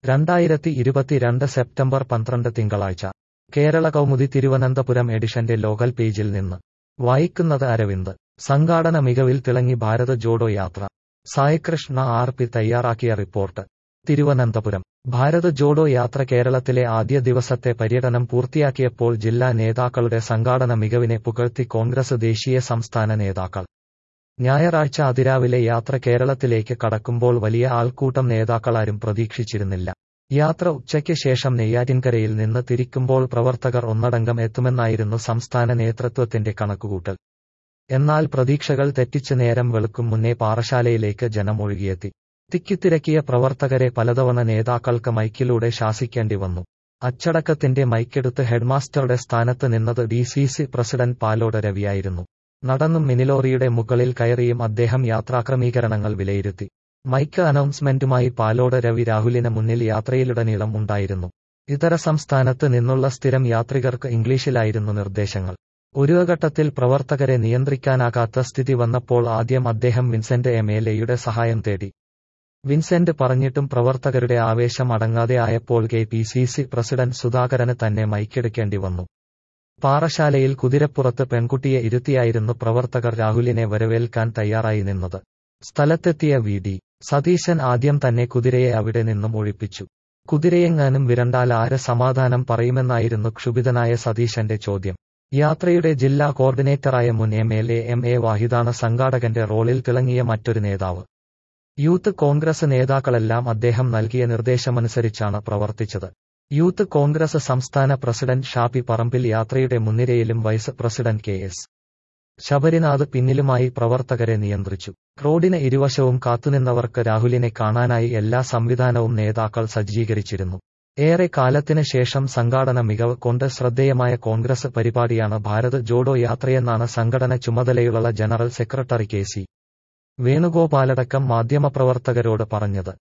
രണ്ടായിരത്തി ഇരുപത്തിരണ്ട് സെപ്റ്റംബർ പന്ത്രണ്ട് തിങ്കളാഴ്ച കേരള കൗമുദി തിരുവനന്തപുരം എഡിഷന്റെ ലോകൽ പേജിൽ നിന്ന് വായിക്കുന്നത് അരവിന്ദ് സംഘാടന മികവിൽ തിളങ്ങി ഭാരത് ജോഡോ യാത്ര സായികൃഷ്ണ ആർ പി തയ്യാറാക്കിയ റിപ്പോർട്ട് തിരുവനന്തപുരം ഭാരത് ജോഡോ യാത്ര കേരളത്തിലെ ആദ്യ ദിവസത്തെ പര്യടനം പൂർത്തിയാക്കിയപ്പോൾ ജില്ലാ നേതാക്കളുടെ സംഘാടന മികവിനെ പുകഴ്ത്തി കോൺഗ്രസ് ദേശീയ സംസ്ഥാന നേതാക്കൾ ഞായറാഴ്ച അതിരാവിലെ യാത്ര കേരളത്തിലേക്ക് കടക്കുമ്പോൾ വലിയ ആൾക്കൂട്ടം നേതാക്കളാരും പ്രതീക്ഷിച്ചിരുന്നില്ല യാത്ര ഉച്ചയ്ക്ക് ശേഷം നെയ്യാറ്റിൻകരയിൽ നിന്ന് തിരിക്കുമ്പോൾ പ്രവർത്തകർ ഒന്നടങ്കം എത്തുമെന്നായിരുന്നു സംസ്ഥാന നേതൃത്വത്തിന്റെ കണക്കുകൂട്ടൽ എന്നാൽ പ്രതീക്ഷകൾ തെറ്റിച്ച് നേരം വെളുക്കും മുന്നേ പാറശാലയിലേക്ക് ജനം ഒഴുകിയെത്തി തിക്കിത്തിരക്കിയ പ്രവർത്തകരെ പലതവണ നേതാക്കൾക്ക് മൈക്കിലൂടെ ശാസിക്കേണ്ടി വന്നു അച്ചടക്കത്തിന്റെ മൈക്കെടുത്ത് ഹെഡ്മാസ്റ്ററുടെ സ്ഥാനത്ത് നിന്നത് D C C president Palode രവിയായിരുന്നു നടന്നും മിനിലോറിയുടെ മുകളിൽ കയറിയും അദ്ദേഹം യാത്രാക്രമീകരണങ്ങൾ വിലയിരുത്തി മൈക്ക് അനൗൺസ്മെന്റുമായി പാലോട് രവി രാഹുലിന് മുന്നിൽ യാത്രയിലുടനീളം ഉണ്ടായിരുന്നു ഇതര സംസ്ഥാനത്ത് നിന്നുള്ള സ്ഥിരം യാത്രികർക്ക് ഇംഗ്ലീഷിലായിരുന്നു നിർദ്ദേശങ്ങൾ ഒരു ഘട്ടത്തിൽ പ്രവർത്തകരെ നിയന്ത്രിക്കാനാകാത്ത സ്ഥിതി വന്നപ്പോൾ ആദ്യം അദ്ദേഹം വിൻസെന്റ് എം എൽ എയുടെ സഹായം തേടി വിൻസെന്റ് പറഞ്ഞിട്ടും പ്രവർത്തകരുടെ ആവേശം അടങ്ങാതെ ആയപ്പോൾ K P C C president സുധാകരന് തന്നെ മൈക്കെടുക്കേണ്ടി വന്നു പാറശാലയിൽ കുതിരപ്പുറത്ത് പെൺകുട്ടിയെ ഇരുത്തിയായിരുന്നു പ്രവർത്തകർ രാഹുലിനെ വരവേൽക്കാൻ തയ്യാറായി നിന്നത് സ്ഥലത്തെത്തിയ വി ഡി സതീശൻ ആദ്യം തന്നെ കുതിരയെ അവിടെ നിന്നും ഒഴിപ്പിച്ചു കുതിരയെങ്ങാനും വിരണ്ടാൽ ആര് സമാധാനം പറയുമെന്നായിരുന്നു ക്ഷുഭിതനായ സതീശന്റെ ചോദ്യം യാത്രയുടെ ജില്ലാ കോർഡിനേറ്ററായ മുൻ M L A M A വാഹിദാണ് സംഘാടകന്റെ റോളിൽ തിളങ്ങിയ മറ്റൊരു നേതാവ് യൂത്ത് കോൺഗ്രസ് നേതാക്കളെല്ലാം അദ്ദേഹം നൽകിയ നിർദ്ദേശമനുസരിച്ചാണ് പ്രവർത്തിച്ചത് യൂത്ത് കോൺഗ്രസ് സംസ്ഥാന പ്രസിഡന്റ് ഷാപ്പി പറമ്പിൽ യാത്രയുടെ മുൻനിരയിലും vice president K S Sabarinath പിന്നിലുമായി പ്രവർത്തകരെ നിയന്ത്രിച്ചു റോഡിന് ഇരുവശവും കാത്തുനിന്നവർക്ക് രാഹുലിനെ കാണാനായി എല്ലാ സംവിധാനവും നേതാക്കൾ സജ്ജീകരിച്ചിരുന്നു ഏറെ കാലത്തിന് ശേഷം സംഘാടന മികവ് കൊണ്ട് ശ്രദ്ധേയമായ കോൺഗ്രസ് പരിപാടിയാണ് ഭാരത് ജോഡോ യാത്രയെന്നാണ് സംഘടന ചുമതലയുള്ള ജനറൽ സെക്രട്ടറി കെ സി വേണുഗോപാലടക്കം മാധ്യമപ്രവർത്തകരോട് പറഞ്ഞത്